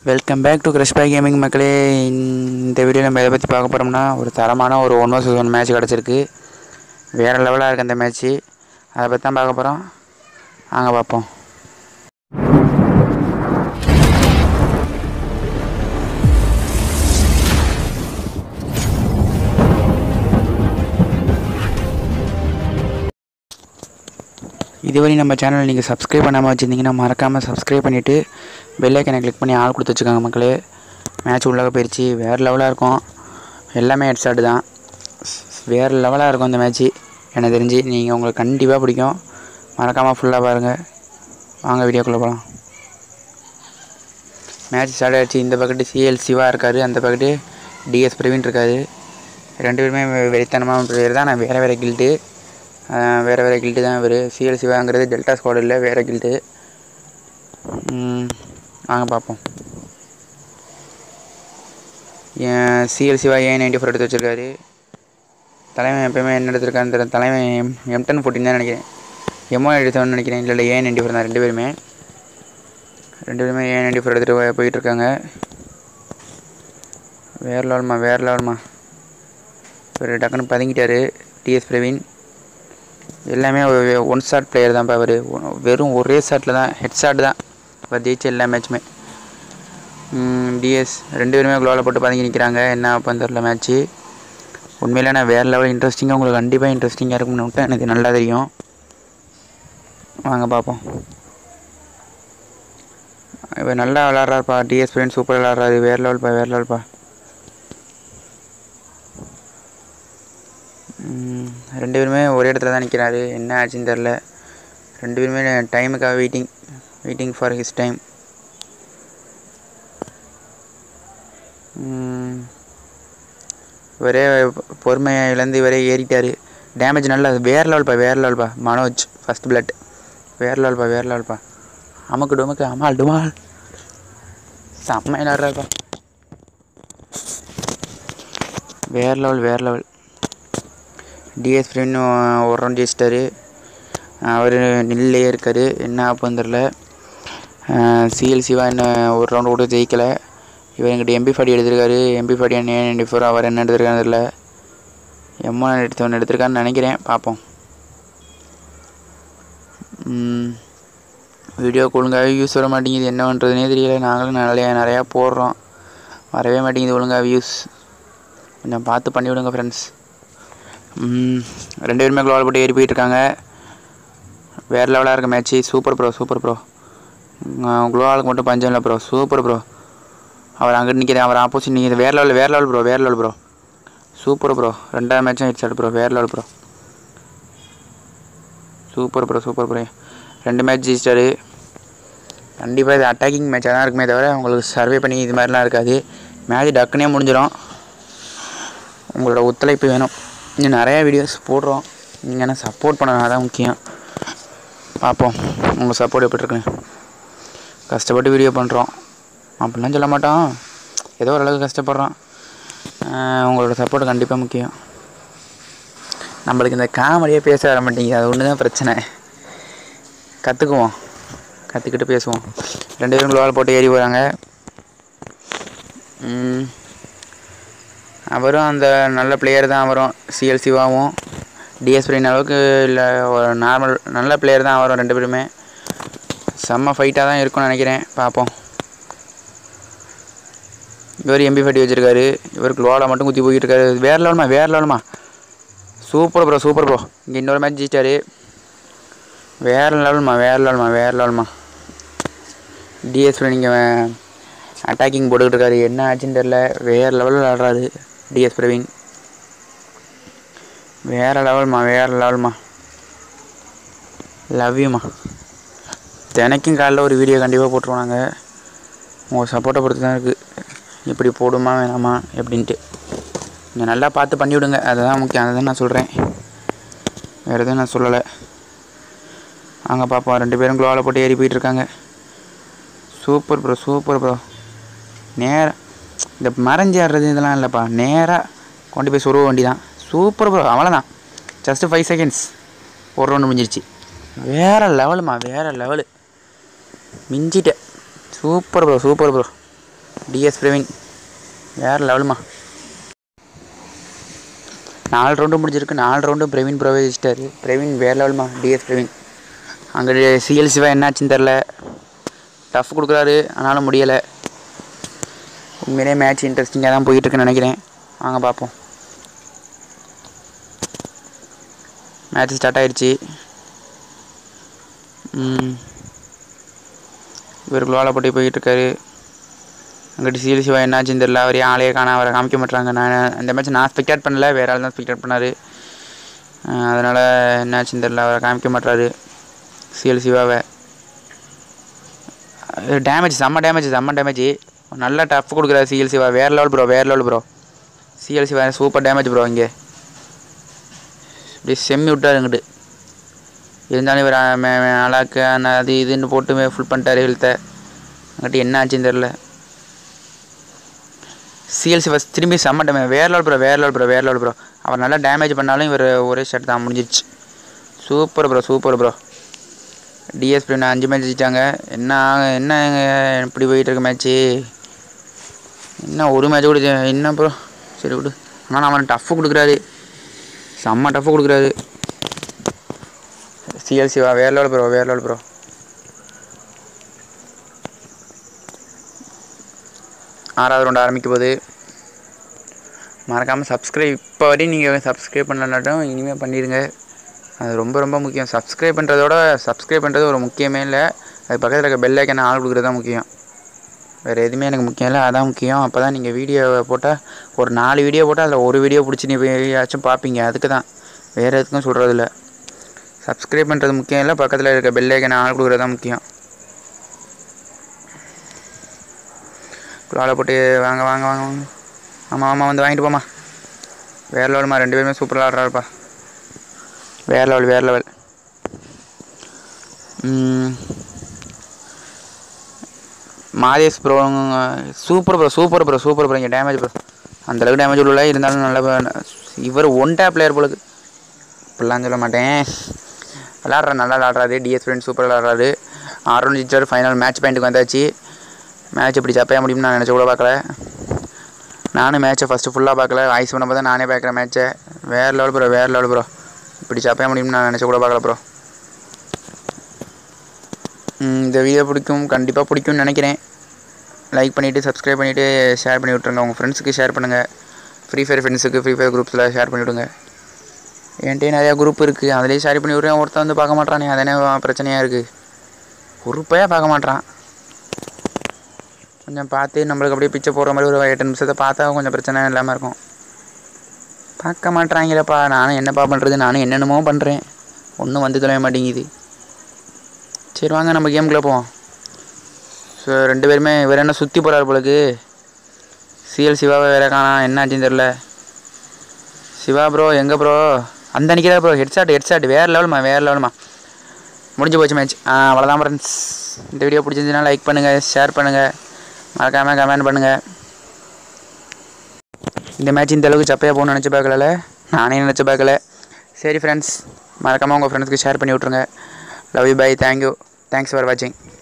Welcome back to Crush by gaming மக்களே இந்த video நம்ம எதை பற்றி பார்க்க போகிறோம்னா ஒரு தரமான ஒரு ஒன் வர்சஸ் ஒன் மேட்ச் கிடச்சிருக்கு வேறு லெவலாக இருக்குது அந்த மேட்ச்சு அதை பற்றி தான் பார்க்க போகிறோம் வாங்க பார்ப்போம் இதுவரை நம்ம சேனல் நீங்கள் சப்ஸ்கிரைப் பண்ணாமல் வச்சுருந்தீங்கன்னா மறக்காமல் சப்ஸ்கிரைப் பண்ணிவிட்டு பெல்லைக்கனை கிளிக் பண்ணி ஆள் கொடுத்து வச்சுக்கோங்க மக்களே மேட்ச் உள்ளாக போயிடுச்சு வேறு லெவலாக இருக்கும் எல்லாமே ஹெட் ஷாட் தான் வேறு லெவலாக இருக்கும் இந்த மேட்ச்சு எனக்கு தெரிஞ்சு நீங்கள் உங்களுக்கு கண்டிப்பாக பிடிக்கும் மறக்காமல் ஃபுல்லாக பாருங்கள் வாங்க வீடியோக்குள்ளே போகலாம் மேட்ச் ஸ்டார்ட் ஆகிடுச்சு இந்த பக்கெட்டு சிஎல் சிவா இருக்கார் அந்த பக்கெட்டு டிஎஸ் பிரவீன் இருக்காரு ரெண்டு பேருமே வெ- வெறித்தனமான பிளேயர் தான் நான் வேறு வேறு கில்ட்டு வேறு வேறு கில்ட்டு தான் இவர் சிஎல் சிவாங்கிறது டெல்டா ஸ்குவாட் இல்லை வேறு கில்ட்டு வாங்க பார்ப்போம் ஏன் CL Siva A ninety four எடுத்து வச்சிருக்காரு தலைவன் எப்பயுமே என்ன எடுத்திருக்கான்னு தெரியல தலைவன் எம் எம்டன் ஃபோர்ட்டின் தான் நினைக்கிறேன் எம்ஓ எடுத்தவன் நினைக்கிறேன் இல்லை இல்லை ஏ நைன்டி ஃபோர் தான் ரெண்டு பேருமே ரெண்டு பேருமே ஏ நைன்டி ஃபோர் எடுத்துகிட்டு போயிட்டுருக்காங்க வேறு லெவல்மா வேறு லெவல்மா இவர் டக்குன்னு பதுங்கிட்டாரு டிஎஸ் பிரவீன் எல்லாமே ஒன் ஷாட் பிளேயர் தான் அவர் வெறும் ஒரே ஷாட்டில் தான் ஹெட் ஷாட் தான் இப்போ ஜெயிச்ச எல்லா மேட்ச்சுமே டிஎஸ் ரெண்டு பேருமே குளோவில் போட்டு பதுங்கி நிற்கிறாங்க என்ன ஆப்பன்னு தெரில மேட்ச்சு உண்மையிலே நான் வேறு லெவல் இன்ட்ரெஸ்டிங்காக உங்களுக்கு கண்டிப்பாக இன்ட்ரெஸ்டிங்காக இருக்கும்னு விட்டு எனக்கு நல்லா தெரியும் வாங்க பார்ப்போம் இவர் நல்லா விளாட்றாருப்பா டிஎஸ் ஃப்ரெண்ட் சூப்பர் விளாட்றாரு வேறு லெவல்ப்பா வேறு லெவல்ப்பா ம், ரெண்டு பேருமே ஒரே இடத்துல தான் நிற்கிறாரு என்ன ஆச்சுன்னு தெரில ரெண்டு பேருமே டைமுக்காக waiting waiting for his time இவரே பொறுமையை இழந்து இவரே ஏறிட்டார் டேமேஜ் நல்லா வேறு லெவல்ப்பா வேறு லெவல்ப்பா மனோஜ் ஃபஸ்ட் பிளட் வேறு லெவல்ப்பா வேறு லெவல்ப்பா அமுக்கு டுமுக்கு அமால் டுமால் செம்ம விளாட்றாருப்பா வேறு லெவல் வேறு லெவல் டிஎஸ் ஃப்ரெண்ட் ஒரு ரவுண்ட் ஜெயிச்சிட்டாரு அவர் நில்லே இருக்கார் என்ன ஆப்பன்னு தெரில சிஎல் சிவா என்ன ஒரு ரவுண்டு கூட ஜெயிக்கலை இவர் எங்கிட்ட எம்பி ஃபார்ட்டி எடுத்திருக்காரு எம்பி ஃபார்ட்டி என்ன நைன்டி ஃபோர் அவர் என்ன எடுத்திருக்காருன்னு தெரில எம்மா எடுத்தவன் எடுத்திருக்கான்னு நினைக்கிறேன் பார்ப்போம் வீடியோ ஒழுங்காகவே வியூஸ் வர மாட்டேங்குது என்ன பண்ணுறதுனே தெரியல நாங்களும் நிறையா நிறையா போடுறோம் வரவே மாட்டேங்குது ஒழுங்காக வியூஸ் கொஞ்சம் பார்த்து பண்ணி விடுங்க ஃப்ரெண்ட்ஸ் ரெண்டு பேருமே குளோவில் போட்டு ஏறி போயிட்டுருக்காங்க வேறு லெவலாக இருக்க match super bro super bro குளோவாலுக்கு மட்டும் பஞ்சம் இல்லை ப்ரோ சூப்பர் ப்ரோ அவர் அங்கிட்டு நிற்கிது அவர் ஆப்போசிட் நிற்கிது வேறு லெவல் வேறு லெவல் ப்ரோ வேறு லெவல் ப்ரோ சூப்பர் ப்ரோ ரெண்டாவது மேட்சும் ஹெட் ஷாட் ப்ரோ வேறு level bro super bro super bro ரெண்டு மேட்ச் ஜெயிச்சிட்டாரு கண்டிப்பாக இது அட்டாக்கிங் மேட்சாக தான் இருக்குமே தவிர உங்களுக்கு சர்வே பண்ணி இது மாதிரிலாம் இருக்காது மேட்ச் டக்குனே முடிஞ்சிடும் உங்களோட ஒத்துழைப்பு வேணும் இன்னும் நிறையா வீடியோஸ் போடுறோம் நீங்கள் என்ன சப்போர்ட் பண்ணணும் அதான் முக்கியம் பார்ப்போம் உங்கள் சப்போர்ட் எப்படி இருக்குன்னு கஷ்டப்பட்டு வீடியோ பண்ணுறோம் அப்படிலாம் சொல்ல மாட்டோம் ஏதோ ஓரளவுக்கு கஷ்டப்படுறோம் ஆஹ் உங்களோட சப்போர்ட் கண்டிப்பாக முக்கியம் நம்மளுக்கு இந்த காமெடியே பேச வர மாட்டேங்குது அது ஒன்று தான் பிரச்சனை கற்றுக்குவோம் கற்றுக்கிட்டு பேசுவோம் ரெண்டு பேரும் குளோவால் போட்டு ஏறி போகிறாங்க ம். அவரும் அந்த நல்ல பிளேயர் தான் அவரும் சிஎல் சிவாவும் டிஎஸ் பிரின் அளவுக்கு இல்லை ஒரு நார்மல் நல்ல பிளேயர் தான் அவரும் ரெண்டு பேருமே செம்ம ஃபைட்டாக தான் இருக்கும்னு நினைக்கிறேன் பார்ப்போம் இவர் எம்பி ஃபட்டி வச்சுருக்காரு இவர் குளோவில் மட்டும் குத்தி போய்கிட்டு இருக்காரு வேறு லெவலுமா வேறு லெவலுமா சூப்பர் ப்ரோ சூப்பர் ப்ரோ இங்கே இன்னொரு மேட்ச் ஜெயிச்சிட்டாரு வேறு லெவலுமா வேறு லெவலுமா வேறு லெவலுமா டிஎஸ் நீங்கள் அட்டாக்கிங் போட்டுக்கிட்டு இருக்காரு என்ன ஆச்சுன்னு தெரில வேறு லெவலில் விளாட்றாரு டிஎஸ் பிரவீன் வேறு லெவல்மா வேறு லெவல்மா லவ் யூமா தினைக்கும் காலைல ஒரு வீடியோ கண்டிப்பாக போட்டுருவோம் நாங்கள் உங்கள் சப்போர்ட்டை பொறுத்து தான் இருக்குது இப்படி போடுமா வேணாமா எப்படின்ட்டு நீங்கள் நல்லா பார்த்து பண்ணி விடுங்க அதுதான் முக்கியம் அதை தான் நான் சொல்கிறேன் வேறு எதுவும் நான் சொல்லலை அங்கே பார்ப்போம் ரெண்டு பேரும் குளோவில் போட்டு ஏறி போயிட்டுருக்காங்க சூப்பர் ப்ரோ சூப்பர் ப்ரோ நேராக இந்த மறைஞ்சி ஆடுறது இதெல்லாம் இல்லைப்பா நேராக கொண்டு போய் சொருவ வண்டி தான் சூப்பர் ப்ரோ அவ்வளோதான் ஜஸ்ட்டு ஃபைவ் செகண்ட்ஸ் ஒரு ரவுண்டு முடிஞ்சிருச்சு வேறு லெவலுமா வேறு லெவலு மிஞ்சிட்டேன் super bro super bro DS Praveen வேறு லெவலுமா நாலு ரவுண்டு முடிஞ்சிருக்கு நாலு ரவுண்டும் பிரவீன் ப்ரோவே ஜெயிச்சிட்டாரு பிரவீன் வேறு லெவலுமா டிஎஸ் பிரவீன் அங்கே சிஎல் சிவா என்னாச்சுன்னு தெரில டஃப் கொடுக்குறாரு ஆனாலும் முடியலை உண்மையிலே மேட்ச் இன்ட்ரெஸ்டிங்காக தான் போயிட்டுருக்குன்னு நினைக்கிறேன் வாங்க பார்ப்போம் மேட்ச் ஸ்டார்ட் ஆயிடுச்சு ம். இவர் குளோவில் போட்டு போயிட்டுருக்காரு அங்கிட்டு சிஎல் சிவா என்னாச்சுன்னு தெரில அவரே ஆளையே காண அவரை காமிக்க மாட்டாங்க நான் அந்த மேட்ச் நான் ஸ்பெக்டேட் பண்ணல வேறு ஆள் தான் ஸ்பெக்டேட் பண்ணார் அதனால் என்னாச்சுன்னு தெரில அவரை காமிக்க மாட்டாரு சிஎல் சிவாவை டேமேஜ் செம்ம டேமேஜ் செம்ம டேமேஜ் நல்லா டஃப் கொடுக்குறாரு சிஎல் சிவா வேறு லெவல் ப்ரோ வேறு level bro CL Siva super damage bro இங்கே இப்படி செம்மி விட்டாரு இங்கிட்டு இருந்தாலும் இவர் அஹ், மே- மே- அலாக்கு அந்த அது இதுன்னு போட்டு ஃபுல் பண்ணிட்டாரு ஹெல்த்தை அங்கிட்டு என்ன ஆச்சுன்னு தெரில சிஎல்சி ஃபஸ்ட் திரும்பி செம்ம டேமேஜ் வேற லெவல் ப்ரோ வேற லெவல் ப்ரோ வேற லெவல் ப்ரோ அவர் நல்லா டேமேஜ் பண்ணாலும் இவர் ஒரே ஷர்ட் தான் முடிஞ்சிருச்சு super bro super bro DSP நான் அஞ்சு மேட்ச் ஜெயிச்சாங்க என்ன ஆக- என்ன இப்படி போயிட்டு இருக்கு மேட்ச்சு என்ன ஒரு மேட்ச் கூட ஜெ- என்ன ப்ரோ சரி விடு ஆனால் அவன் டஃப் கொடுக்குறாரு செம்ம டஃப் கொடுக்குறாரு சிஎல்சிவா வேற லெவல் ப்ரோ வேற லெவல் ப்ரோ ஆறாவது ரவுண்ட் ஆரம்பிக்க போகுது மறக்காமல் சப்ஸ்கிரைப் இப்போ வரையும் நீங்கள் சப்ஸ்கிரைப் பண்ணலனாட்டும் இனிமேல் பண்ணிடுங்க அது ரொம்ப ரொம்ப முக்கியம் சப்ஸ்கிரைப் பண்ணுறதோட சப்ஸ்கிரைப் பண்ணுறது ஒரு முக்கியமே இல்லை அது பக்கத்தில் இருக்க பெல் ஐக்கனை ஆள் கொடுக்குறது தான் முக்கியம் வேறு எதுவுமே எனக்கு முக்கியம் இல்லை அதான் முக்கியம் அப்போ தான் நீங்கள் வீடியோவை போட்டால் ஒரு நாலு வீடியோ போட்டால் அதில் ஒரு வீடியோ பிடிச்சி நீயாச்சும் பார்ப்பீங்க அதுக்கு தான் வேறு எதுக்கும் சொல்கிறது இல்லை சப்ஸ்கிரைப் பண்ணுறது முக்கியம் இல்லை பக்கத்தில் இருக்க பெல் ஐக்கனை ஆள் கொடுக்குறது தான் முக்கியம் குளால போட்டு வாங்க வாங்க வாங்க வாங்க ஆமாம் ஆமாம் வந்து வாங்கிட்டு போமா வேறு லெவலுமா ரெண்டு பேருமே சூப்பராக ஆடுறாருப்பா வேறு லெவல் வேறு level Madesh bro super bro super bro super bro இங்கே டேமேஜ் ப்ரோ அந்தளவுக்கு டேமேஜ் உள்ள இருந்தாலும் நல்ல ப- இவர் ஒன் டேப் பிளேயர் போலுக்கு இப்படிலாம் சொல்ல மாட்டேன் விளாட்றாரு நல்லா விளாட்றாரு டிஎஸ் ஃப்ரெண்ட் சூப்பர் விளாட்றாரு ஆறு ஜிச்சார் ஃபைனல் மேட்ச் பாயிண்ட்டுக்கு வந்தாச்சு மேட்ச் இப்படி சப்பையா முடியும்னு நான் நினச்ச கூட பார்க்கல நானும் மேட்ச்சை ஃபஸ்ட்டு ஃபுல்லாக பார்க்கல வாய்ஸ் பண்ண தான் நானே பார்க்குறேன் மேட்ச்சை வேறு லெவல் ப்ரோ வேறு லெவல் ப்ரோ இப்படி சப்பையா முடியும்னு நான் நினச்ச கூட பார்க்கல ப்ரோ இந்த வீடியோ பிடிக்கும் கண்டிப்பாக பிடிக்கும்னு நினைக்கிறேன் லைக் பண்ணிவிட்டு சப்ஸ்கிரைப் பண்ணிவிட்டு ஷேர் பண்ணி விட்ருங்க உங்கள் ஃப்ரெண்ட்ஸுக்கு ஷேர் பண்ணுங்கள் ஃப்ரீ ஃபயர் ஃப்ரெண்ட்ஸுக்கு ஃப்ரீ ஃபயர் குரூப்ஸில் ஷேர் பண்ணி விடுங்க என்கிட்டயே நிறையா குரூப் இருக்குது அதிலே ஷேர் பண்ணி விட்றேன் ஒருத்தன் வந்து பார்க்க மாட்டானே அதானே பிரச்சனையாக இருக்குது உறுப்பையாக பார்க்க மாட்டான் கொஞ்சம் பார்த்து நம்மளுக்கு அப்படியே பிச்சை போடுற மாதிரி ஒரு எட்டு நிமிஷத்தை பார்த்தா கொஞ்சம் பிரச்சனை இல்லாமல் இருக்கும் பார்க்க மாட்றாங்களேப்பா நானும் என்னப்பா பண்ணுறது நானும் என்னென்னமோ பண்ணுறேன் ஒன்றும் வந்து தொலைய மாட்டேங்குது சரி வாங்க நம்ம கேமுக்குள்ளே போவோம் ஸோ ரெண்டு பேருமே வேறு என்ன சுற்றி போகிறாரு போலக்கு சிஎல் சிவாவை வேற காணா என்னாச்சுன்னு தெரில சிவா ப்ரோ எங்கே ப்ரோ அந்த நிற்கிறா ப்ரோ ஹெட்ஷாட் ஹெட்ஷாட் வேறு லெவலுமா வேறு லெவலுமா முடிஞ்சு போச்சு மேட்ச் ஆ அவ்வளோதான் ஃப்ரெண்ட்ஸ் இந்த வீடியோ பிடிச்சிருந்துச்சுன்னா லைக் பண்ணுங்கள் ஷேர் பண்ணுங்கள் மறக்காமல் கமெண்ட் பண்ணுங்கள் இந்த மேட்ச் இந்த அளவுக்கு சப்பையாக போகணும்னு நினச்சி பார்க்கல நானே நினச்சி பார்க்கல சரி ஃப்ரெண்ட்ஸ் மறக்காமல் உங்கள் ஃப்ரெண்ட்ஸ்க்கு ஷேர் பண்ணி விட்ருங்க love you bye thank you thanks for வாட்சிங்